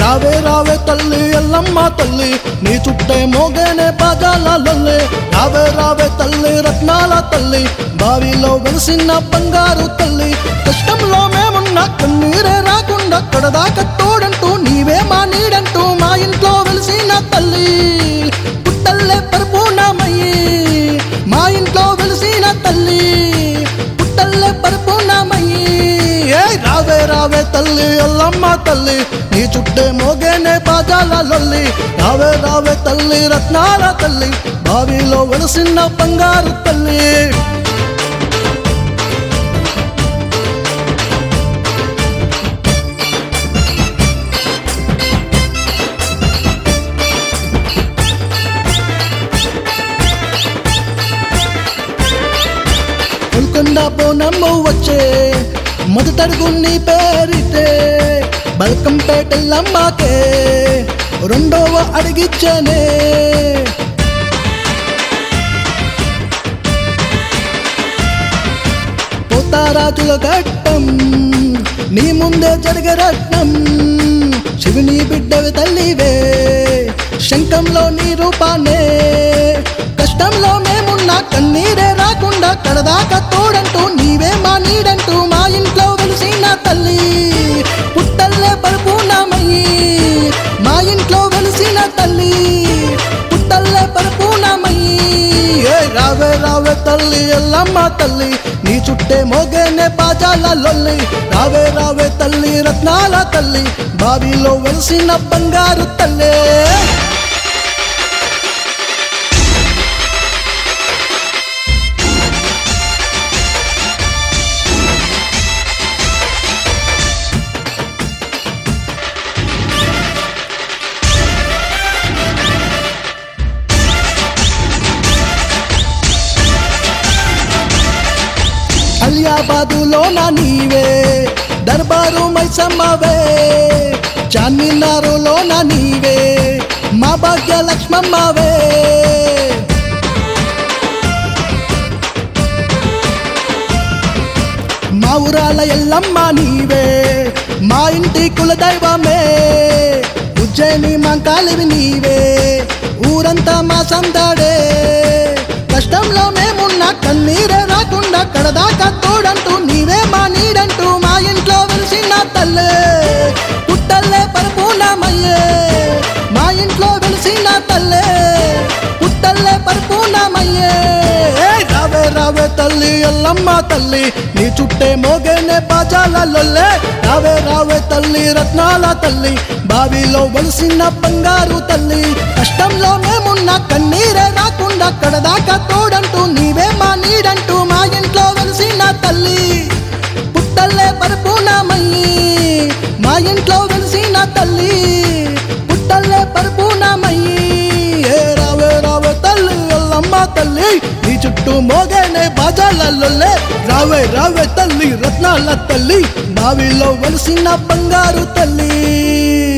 రావే రావే తల్లి ఎల్లమ్మ తల్లి నీ చుట్టే మోగేనే బాజాల లొల్లి రావే రావే తల్లి రత్నాల తల్లి బావిలో వెలిసిన బంగారు తల్లి కష్టంలో మేమున్న కన్నీరే రాకుండా కడదాకా తోడంటూ నీవే మా నీడంటూ మా ఇంట్లో వెలిసిన తల్లి పుట్టల్లే పరిపూర్ణమయ్యి మా ఇంట్లో వెలిసిన తల్లి పుట్టల్లే పరిపూర్ణమయ్యి ఏ రావే రావే తల్లి ఎల్లమ్మ తల్లి నీ చుట్టే మోగేనే బాజాల లొల్లి రావే రావే తల్లి రత్నాల తల్లి బావిలో వెలిసిన బంగారు తల్లి ఉల్కొండ బోనమ్మ వచ్చే మొదటడుగు నీ పేరితే బల్కంపేటల్లమ్మకే రెండవ అడిగిచ్చనే పోతారాజుల ఘట్టం నీ ముందే జరిగే రత్నం శివుని బిడ్డవి తల్లివే శంఖంలో నీ రూపాన్నే కష్టంలో మేమున్నా కన్నీరే రాకుండా కడదాకా తోడంటూ నీవే మా నీడంటూ మా ఇంట్లో వెలిసిన తల్లి పుట్టల్లే పరిపూర్ణమయ్యి మా ఇంట్లో వెలిసిన తల్లి పుట్టల్లే పరిపూర్ణమయ్యి ఏ రావే రావే తల్లి ఎల్లమ్మ తల్లి నీ చుట్టే మోగేనే బాజాల లొల్లి రావే రావే తల్లి రత్నాల తల్లి బావిలో వెలిసిన బంగారు తల్లి అలియాబాదులో నా నీవే దర్బారు మైసమ్మవే చార్మినారులో నా నీవే మా భాగ్య లక్ష్మమ్మవే మా ఊరాల ఎల్లమ్మ నీవే మా ఇంటి కులదైవమే ఉజ్జయిని మంకాలివి నీవే ఊరంతా మా సందడే కష్టంలో మేమున్న కన్నీరే రాకుండా కడదాకా తోడంటూ నీవే మా నీడంటూ మా ఇంట్లో వెలిసిన తల్లే పుట్టల్లే పరిపూర్ణమయ్యే మా ఇంట్లో వెలిసిన తల్లే పుట్టల్లే పరిపూర్ణమయ్యే ఏ రావే రావే తల్లి ఎల్లమ్మ తల్లి నీ చుట్టే మోగేనే బాజాల లొల్లే రావే రావే తల్లి రత్నాల తల్లి బావిలో వలసిన బంగారు తల్లి కష్టంలో మేమున్న కన్నీరే రాకుండా కడదాకా తోడంటూ నీవే మా నీడంటూ మా ఇంట్లో వెలిసిన తల్లి పుట్టల్లే పరిపూర్ణమయ్యి మా ఇంట్లో వెలిసిన తల్లి పుట్టల్లే పరిపూర్ణమయ్యి ఏ రావే రావే తల్లి ఎల్లమ్మ తల్లి నీ చుట్టూ మోగేనే బాజాలల్లే రావే రావే తల్లి రత్నాల తల్లి బావిలో వెలిసిన బంగారు తల్లి